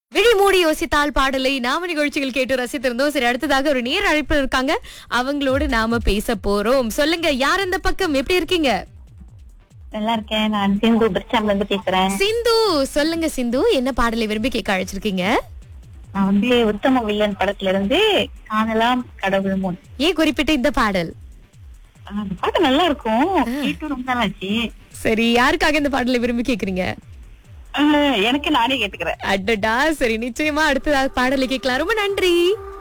விழி மூடி யோசித்தால் பாடலை நாம நிகழ்ச்சிகள் கேட்டு ரசித்திருந்தோம் சரி அடுத்ததாக ஒரு நேர் அழைப்பு இருக்காங்க அவங்களோடு நாம பேச போறோம் சொல்லுங்க யார் அந்த பக்கம் எப்படி இருக்கீங்க நல்லா இருக்கேன் நான் சிந்து பிரிச்சாம்ல இருந்து பேசுறேன் சிந்து சொல்லுங்க சிந்து என்ன பாடலை விரும்பி கேட்க அழைச்சிருக்கீங்க நான் வந்து உத்தம வில்லன் படத்துல இருந்து காணலாம் கடவுள் முன் ஏன் குறிப்பிட்ட இந்த பாடல் அந்த பாட்டு நல்லா இருக்கும் கேட்டு ரொம்ப நாள் ஆச்சு சரி யாருக்காக இந்த பாடலை விரும்பி கேக்குறீங்க அஹ் எனக்கு நானே கேட்டுக்கிறேன் அடடா சரி நிச்சயமா அடுத்த பாடலை கேட்கலாம் ரொம்ப நன்றி